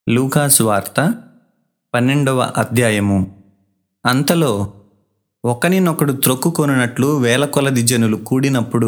లూకాసు వార్త పన్నెండవ అధ్యాయము అంతలో ఒకనినొకడు త్రొక్కుకొనున్నట్లు వేల కొలది జనులు కూడినప్పుడు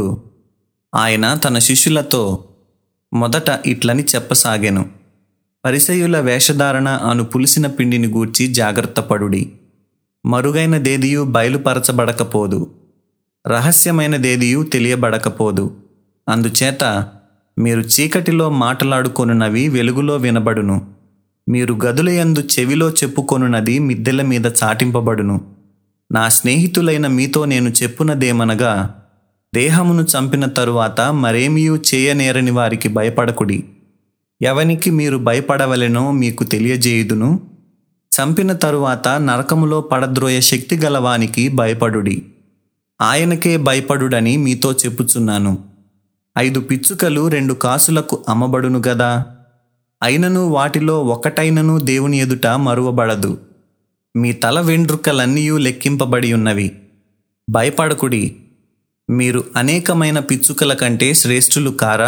ఆయన తన శిష్యులతో మొదట ఇట్లని చెప్పసాగెను పరిసయుల వేషధారణ అను పులిసిన పిండిని గూర్చి జాగ్రత్తపడుడి మరుగైనదేదియు బయలుపరచబడకపోదు రహస్యమైనదేదియు తెలియబడకపోదు అందుచేత మీరు చీకటిలో మాటలాడుకొనున్నవి వెలుగులో వినబడును మీరు గదులయందు చెవిలో చెప్పుకొనున్నది మిద్దెల మీద చాటింపబడును నా స్నేహితులైన మీతో నేను చెప్పునదేమనగా దేహమును చంపిన తరువాత మరేమియూ చేయనేరని వారికి భయపడకుడి ఎవనికి మీరు భయపడవలెనో మీకు తెలియజేయుదును చంపిన తరువాత నరకములో పడద్రోయ శక్తి గలవానికి భయపడుడి ఆయనకే భయపడుడని మీతో చెప్పుచున్నాను ఐదు పిచ్చుకలు రెండు కాసులకు అమ్మబడును గదా అయినను వాటిలో ఒకటైనను దేవుని ఎదుట మరువబడదు మీ తల వెండ్రుకలన్నీయూ లెక్కింపబడి ఉన్నవి భయపడకుడి మీరు అనేకమైన పిచ్చుకల కంటే శ్రేష్ఠులు కారా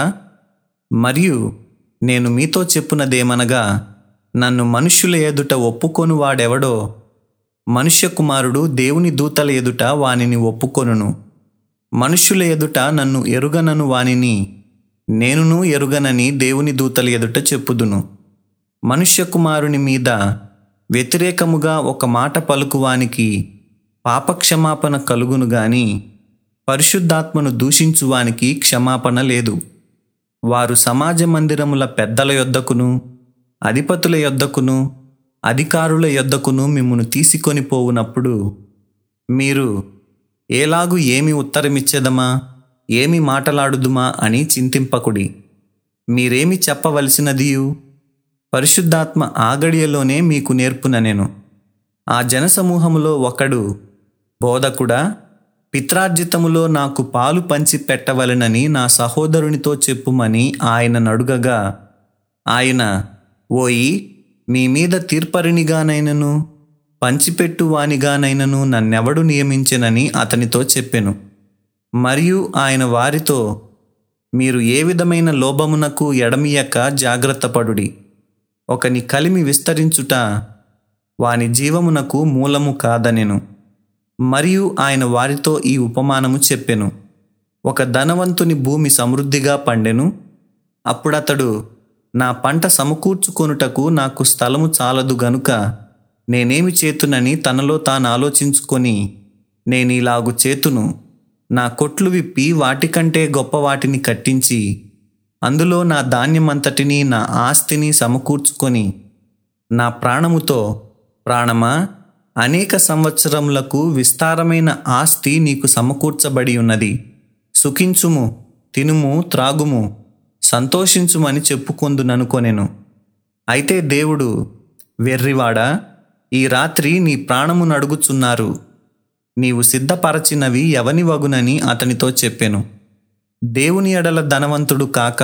మరియు నేను మీతో చెప్పునదేమనగా నన్ను మనుష్యుల ఎదుట ఒప్పుకొను వాడెవడో మనుష్య కుమారుడు దేవుని దూతల ఎదుట వానిని ఒప్పుకొనును మనుష్యుల ఎదుట నన్ను ఎరుగనను వానిని నేనును ఎరుగనని దేవుని దూతల ఎదుట చెప్పుదును మనుష్య కుమారుని మీద వ్యతిరేకముగా ఒక మాట పలుకువానికి పాపక్షమాపణ కలుగును గాని పరిశుద్ధాత్మను దూషించువానికి క్షమాపణ లేదు వారు సమాజ మందిరముల పెద్దల యొద్దకును అధిపతుల యొద్దకును అధికారుల యొద్దకును మిమ్మును తీసుకొని పోవునప్పుడు మీరు ఏలాగు ఏమి ఉత్తరమిచ్చేదమా ఏమి మాటలాడుదుమా అని చింతింపకుడి మీరేమి చెప్పవలసినదియు పరిశుద్ధాత్మ ఆగడియలోనే మీకు నేర్పున నేను ఆ జనసమూహములో ఒకడు బోధకుడా పిత్రార్జితములో నాకు పాలు పంచి పెట్టవలెనని నా సహోదరునితో చెప్పుమని ఆయన నడుగగా ఆయన ఓయి మీ మీద తీర్పరినిగానైనను పంచిపెట్టువానిగానైనను నన్నెవడు నియమించెనని అతనితో చెప్పెను మరియు ఆయన వారితో మీరు ఏ విధమైన లోభమునకు ఎడమియక జాగ్రత్తపడుడి ఒకని కలిమి విస్తరించుట వాని జీవమునకు మూలము కాదనెను మరియు ఆయన వారితో ఈ ఉపమానము చెప్పెను ఒక ధనవంతుని భూమి సమృద్ధిగా పండెను అప్పుడతడు నా పంట సమకూర్చుకొనుటకు నాకు స్థలము చాలదు గనుక నేనేమి చేతునని తనలో తాను ఆలోచించుకొని నేనిలాగు చేతును నా కొట్లు విప్పి వాటికంటే గొప్ప వాటిని కట్టించి అందులో నా ధాన్యమంతటిని నా ఆస్తిని సమకూర్చుకొని నా ప్రాణముతో ప్రాణమా అనేక సంవత్సరములకు విస్తారమైన ఆస్తి నీకు సమకూర్చబడి ఉన్నది సుఖించుము తినుము త్రాగుము సంతోషించుమని చెప్పుకొందుననుకొనెను అయితే దేవుడు వెర్రివాడా ఈ రాత్రి నీ ప్రాణమును అడుగుచున్నారు నీవు సిద్ధపరచినవి ఎవని వగునని అతనితో చెప్పెను దేవుని ఎడల ధనవంతుడు కాక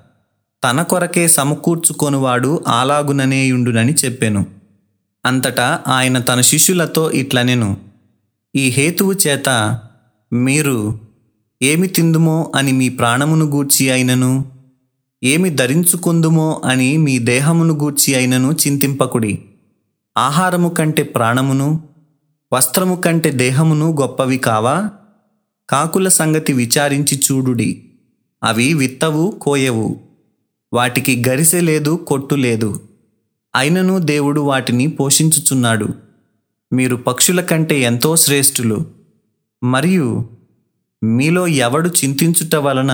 తన కొరకే సమకూర్చుకొనువాడు ఆలాగుననేయుండునని చెప్పెను అంతటా ఆయన తన శిష్యులతో ఇట్లనెను ఈ హేతువు చేత మీరు ఏమి తిందుమో అని మీ ప్రాణమును గూర్చి అయినను ఏమి ధరించుకుందుమో అని మీ దేహమును గూర్చి అయినను చింతింపకుడి ఆహారము కంటే ప్రాణమును వస్త్రము కంటే దేహమును గొప్పవి కావా కాకుల సంగతి విచారించి చూడుడి అవి విత్తవు కోయవు వాటికి గరిసె లేదు కొట్టు లేదు అయినను దేవుడు వాటిని పోషించుచున్నాడు మీరు పక్షుల కంటే ఎంతో శ్రేష్ఠులు మరియు మీలో ఎవడు చింతించుట వలన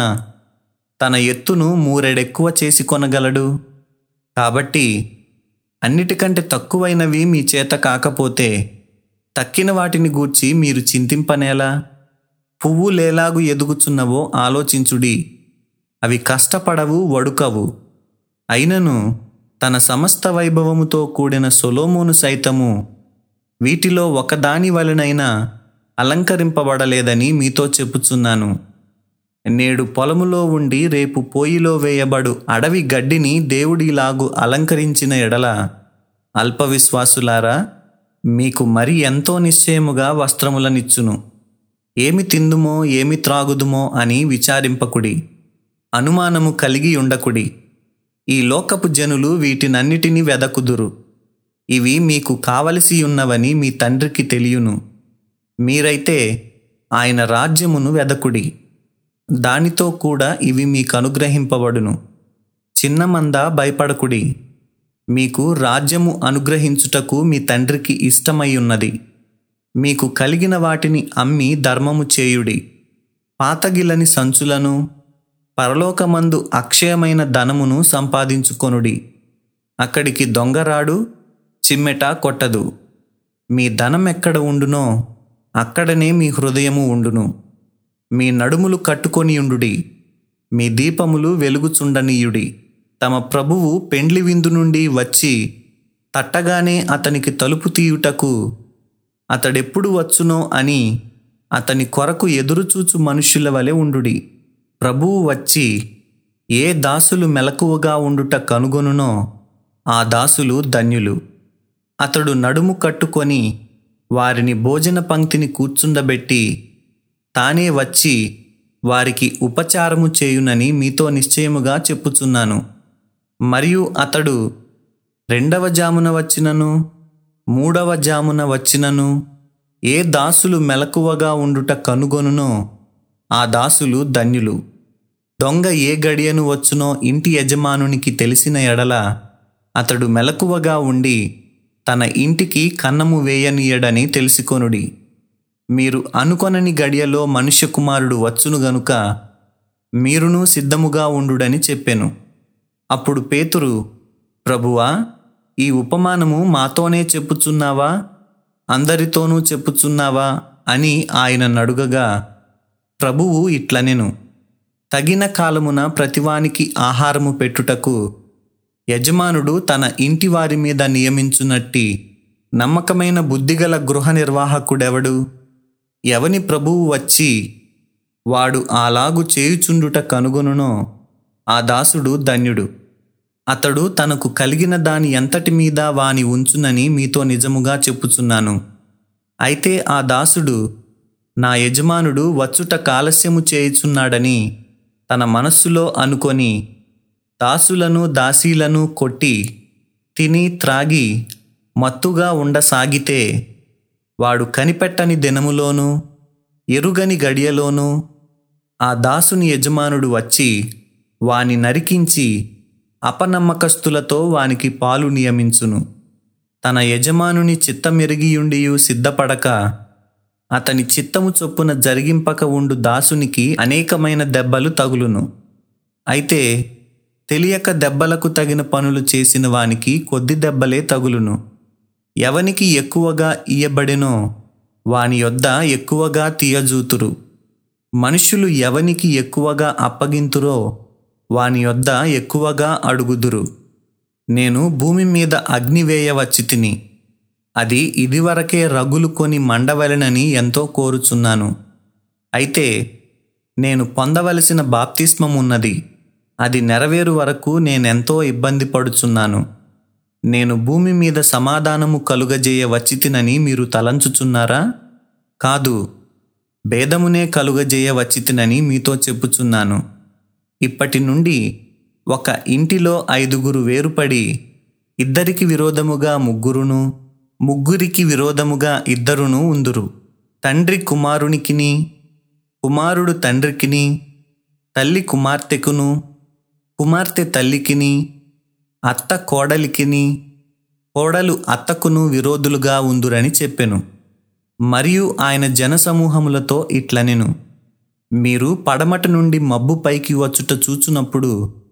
తన ఎత్తును మూరెడెక్కువ చేసి కొనగలడు కాబట్టి అన్నిటికంటే తక్కువైనవి మీ చేత కాకపోతే తక్కిన వాటిని గూర్చి మీరు చింతింపనేలా పువ్వు లేలాగు ఎదుగుచున్నవో ఆలోచించుడి అవి కష్టపడవు వడుకవు అయినను తన సమస్త వైభవముతో కూడిన సొలోమోను సైతము వీటిలో ఒకదాని వలనైనా అలంకరింపబడలేదని మీతో చెప్పుచున్నాను నేడు పొలములో ఉండి రేపు పోయిలో వేయబడు అడవి గడ్డిని దేవుడిలాగు అలంకరించిన ఎడల అల్పవిశ్వాసులారా మీకు మరి ఎంతో నిశ్చయముగా వస్త్రములనిచ్చును ఏమి తిందుమో ఏమి త్రాగుదుమో అని విచారింపకుడి అనుమానము కలిగి ఉండకుడి ఈ లోకపు జనులు వీటినన్నిటినీ వెదకుదురు ఇవి మీకు కావలసి ఉన్నవని మీ తండ్రికి తెలియను మీరైతే ఆయన రాజ్యమును వెదకుడి దానితో కూడా ఇవి మీకు అనుగ్రహింపబడును చిన్న మంద భయపడకుడి మీకు రాజ్యము అనుగ్రహించుటకు మీ తండ్రికి ఇష్టమై ఉన్నది మీకు కలిగిన వాటిని అమ్మి ధర్మము చేయుడి పాతగిలని సంచులను పరలోకమందు అక్షయమైన ధనమును సంపాదించుకొనుడి అక్కడికి దొంగరాడు చిమ్మెట కొట్టదు మీ ధనం ఎక్కడ ఉండునో అక్కడనే మీ హృదయము ఉండును మీ నడుములు కట్టుకొని ఉండుడి మీ దీపములు వెలుగుచుండనీయుడి తమ ప్రభువు పెండ్లి విందు నుండి వచ్చి తట్టగానే అతనికి తలుపు తీయుటకు అతడెప్పుడు వచ్చునో అని అతని కొరకు ఎదురుచూచు మనుష్యుల వలె ఉండుడి ప్రభువు వచ్చి ఏ దాసులు మెలకువగా ఉండుట కనుగొనునో ఆ దాసులు ధన్యులు అతడు నడుము కట్టుకొని వారిని భోజన పంక్తిని కూర్చుండబెట్టి తానే వచ్చి వారికి ఉపచారము చేయునని మీతో నిశ్చయముగా చెప్పుచున్నాను మరియు అతడు రెండవ జామున వచ్చినను మూడవ జామున వచ్చినను ఏ దాసులు మెలకువగా ఉండుట కనుగొనునో ఆ దాసులు ధన్యులు దొంగ ఏ గడియను వచ్చునో ఇంటి యజమానునికి తెలిసిన ఎడల అతడు మెలకువగా ఉండి తన ఇంటికి కన్నము వేయనీయడని తెలుసుకొనుడి మీరు అనుకొనని గడియలో మనుష్య కుమారుడు వచ్చును గనుక మీరును సిద్ధముగా ఉండుడని చెప్పెను అప్పుడు పేతురు ప్రభువా ఈ ఉపమానము మాతోనే చెప్పుచున్నావా అందరితోనూ చెప్పుచున్నావా అని ఆయన నడుగగా ప్రభువు ఇట్లనెను తగిన కాలమున ప్రతివానికి ఆహారము పెట్టుటకు యజమానుడు తన ఇంటి వారి మీద నియమించునట్టి నమ్మకమైన బుద్ధిగల గృహ నిర్వాహకుడెవడు ఎవని ప్రభువు వచ్చి వాడు అలాగు చేయుచుండుట కనుగొనునో ఆ దాసుడు ధన్యుడు అతడు తనకు కలిగిన దాని ఎంతటి మీద వాని ఉంచునని మీతో నిజముగా చెప్పుచున్నాను అయితే ఆ దాసుడు నా యజమానుడు వచ్చుట కాలస్యము చేయుచున్నాడని తన మనస్సులో అనుకొని దాసులను దాసీలను కొట్టి తిని త్రాగి మత్తుగా ఉండసాగితే వాడు కనిపెట్టని దినములోనూ ఎరుగని గడియలోనూ ఆ దాసుని యజమానుడు వచ్చి వాని నరికించి అపనమ్మకస్తులతో వానికి పాలు నియమించును తన యజమానుని చిత్తమెరిగియుండియు సిద్ధపడక అతని చిత్తము చొప్పున జరిగింపక ఉండు దాసునికి అనేకమైన దెబ్బలు తగులును అయితే తెలియక దెబ్బలకు తగిన పనులు చేసిన వానికి కొద్ది దెబ్బలే తగులును ఎవనికి ఎక్కువగా ఇయ్యబడెనో వాని యొద్ద ఎక్కువగా తీయజూతురు మనుష్యులు ఎవనికి ఎక్కువగా అప్పగింతురో వాని యొద్ద ఎక్కువగా అడుగుదురు నేను భూమి మీద అగ్ని వేయవచ్చి తిని అది ఇదివరకే రగులు కొని మండవలెనని ఎంతో కోరుచున్నాను అయితే నేను పొందవలసిన బాప్తిస్మం ఉన్నది అది నెరవేరు వరకు నేనెంతో ఇబ్బంది పడుచున్నాను నేను భూమి మీద సమాధానము కలుగజేయ వచ్చితినని మీరు తలంచుచున్నారా కాదు భేదమునే కలుగజేయ వచ్చితినని మీతో చెప్పుచున్నాను ఇప్పటి నుండి ఒక ఇంటిలో ఐదుగురు వేరుపడి ఇద్దరికి విరోధముగా ముగ్గురును ముగ్గురికి విరోధముగా ఇద్దరును ఉందురు తండ్రి కుమారునికిని కుమారుడు తండ్రికిని తల్లి కుమార్తెకును కుమార్తె తల్లికిని అత్త కోడలికిని కోడలు అత్తకును విరోధులుగా ఉందురని చెప్పెను మరియు ఆయన జనసమూహములతో ఇట్లనెను మీరు పడమట నుండి మబ్బు పైకి వచ్చుట చూచునప్పుడు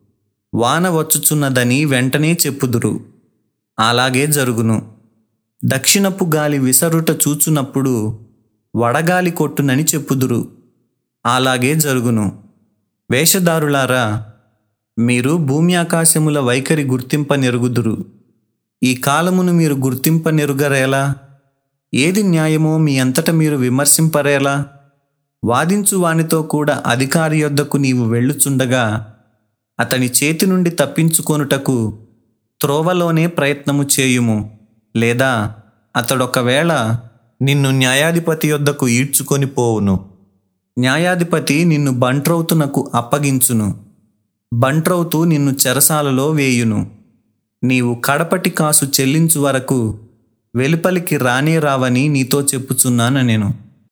వాన వచ్చుచున్నదని వెంటనే చెప్పుదురు అలాగే జరుగును దక్షిణపు గాలి విసరుట చూచునప్పుడు వడగాలి కొట్టునని చెప్పుదురు అలాగే జరుగును వేషధారులారా మీరు భూమి ఆకాశముల వైఖరి గుర్తింప నెరుగుదురు ఈ కాలమును మీరు గుర్తింప నెరుగరేలా ఏది న్యాయమో మీ అంతట మీరు విమర్శింపరేలా వాదించు వానితో కూడా అధికారి యొద్దకు నీవు వెళ్ళుచుండగా అతని చేతి నుండి తప్పించుకొనుటకు త్రోవలోనే ప్రయత్నము చేయుము లేదా అతడొకవేళ నిన్ను న్యాయాధిపతి యొద్దకు ఈడ్చుకొని పోవును న్యాయాధిపతి నిన్ను బంట్రౌతునకు అప్పగించును బంట్రౌతు నిన్ను చెరసాలలో వేయును నీవు కడపటి కాసు చెల్లించు వరకు వెలుపలికి రానే రావని నీతో చెప్పుచున్నాను నేను